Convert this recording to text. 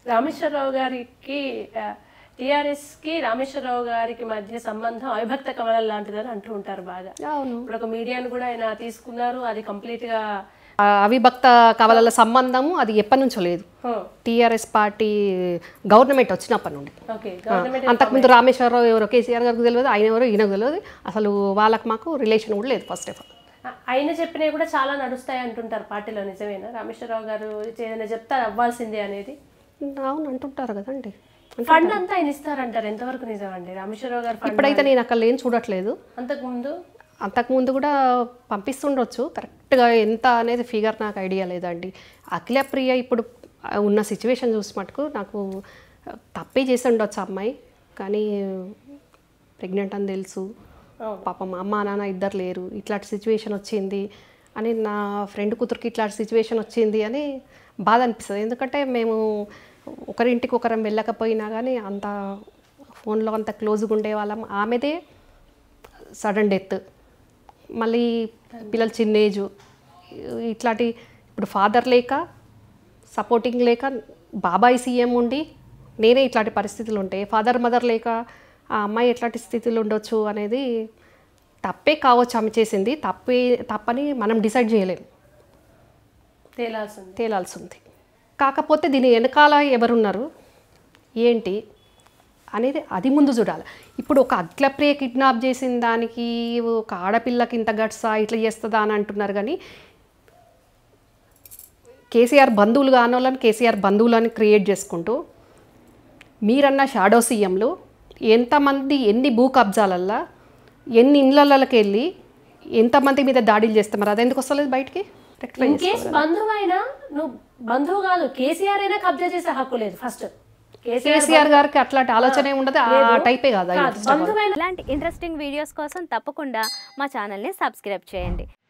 రామేశ్వరరావు గారికి టిఆర్ఎస్ కి రామేశ్వరరావు గారికి మధ్య సంబంధం అవిభక్త కమలం లాంటిదని అంటూ ఉంటారు బాగా అవును ఇప్పుడు ఒక మీడియాను కూడా ఆయన తీసుకున్నారు అది కంప్లీట్ గా ఆ అవిభక్త కవలల సంబంధము అది ఎప్పటి నుంచో లేదు హో, టీఆర్ఎస్ పార్టీ గవర్నమెంట్ వచ్చినప్పటి నుండి ఓకే గవర్నమెంట్ అంతకుముందు రామేశ్వరరావు ఎవరో కేసీఆర్ గారికి తెలియదు ఆయన ఎవరో ఈయనకు తెలియదు అసలు వాళ్ళకి మాకు రిలేషన్ కూడా లేదు ఫస్ట్ ఆఫ్ ఆల్ ఆయన చెప్పినవి కూడా చాలా నడుస్తాయి అంటుంటారు పార్టీలో నిజమేనా రామేశ్వరరావు గారు ఏదైనా చెప్తారు అవ్వాల్సిందే అనేది అవును అంటుంటారు కదండి ఫండ్ అంతా ఆయన ఇస్తారంటారు ఎంతవరకు నిజం అండి రామేశ్వరరావు గారు ఫండ్ ఇప్పుడైతే నేను అక్కడ ఏం చూడట్లేదు అంతకు ముందు అంతకుముందు కూడా పంపిస్తుండొచ్చు కరెక్ట్గా ఎంత అనేది ఫిగర్ నాకు ఐడియా లేదండి అఖిల ప్రియ ఇప్పుడు ఉన్న సిచ్యువేషన్ చూసి మటుకు నాకు తప్పే చేసి ఉండొచ్చు ఆ అమ్మాయి కానీ ప్రెగ్నెంట్ అని తెలుసు అవును. పాపం అమ్మ నాన్న ఇద్దరు లేరు ఇట్లాంటి సిచ్యువేషన్ వచ్చింది అని నా ఫ్రెండ్ కూతురికి ఇట్లాంటి సిచ్యువేషన్ వచ్చింది అని బాధ అనిపిస్తుంది ఎందుకంటే మేము ఒకరింటికి ఒకరం వెళ్ళకపోయినా కానీ అంత ఫోన్లో అంత క్లోజ్గా ఉండే వాళ్ళం ఆమెదే సడన్ డెత్ మళ్ళీ పిల్లలు చిన్న ఏజ్ ఇట్లాంటి ఇప్పుడు ఫాదర్ లేక సపోర్టింగ్ లేక బాబాయ్ సీఎం ఉండి నేనే ఇట్లాంటి పరిస్థితులు ఉంటాయి ఫాదర్ మదర్ లేక ఆ అమ్మాయి ఎట్లాంటి స్థితిలో ఉండొచ్చు అనేది తప్పే కావచ్చు ఆమె చేసింది తప్పే తప్పని మనం డిసైడ్ చేయలేము తేలాల్సింది తేలాల్సి ఉంది కాకపోతే దీని వెనకాల ఎవరున్నారు ఏంటి అనేది అది ముందు చూడాలి ఇప్పుడు ఒక అగ్లప్రియ కిడ్నాప్ చేసిన దానికి ఒక ఆడపిల్లకి ఇంత గట్సా ఇట్లా చేస్తుందా అని అంటున్నారు కానీ కేసీఆర్ బంధువులు కాని వాళ్ళని కేసీఆర్ బంధువులని క్రియేట్ చేసుకుంటూ మీరన్న షాడో సీఎంలు ఎంతమంది ఎన్ని భూ కబ్జాలల్లా ఎన్ని ఇళ్ళకి వెళ్ళి ఎంతమంది మీద దాడులు చేస్తే మరి అదెందుకు వస్తలేదు బయటికి రెక్టిఫై ఇన్ కేస్ బంధువు అయినా నువ్వు బంధువు కాదు కేసీఆర్ అయినా కబ్జా చేసే హక్కు లేదు ఫస్ట్ కేసీఆర్ కేసీఆర్ గారికి అట్లాంటి ఆలోచనే ఉండదు ఆ టైపే కాదు ఆయన కాదు బంధువైనా ఇలాంటి ఇంట్రెస్టింగ్ వీడియోస్ కోసం తప్పకుండా మా ఛానల్ని సబ్స్క్రైబ్ చేయండి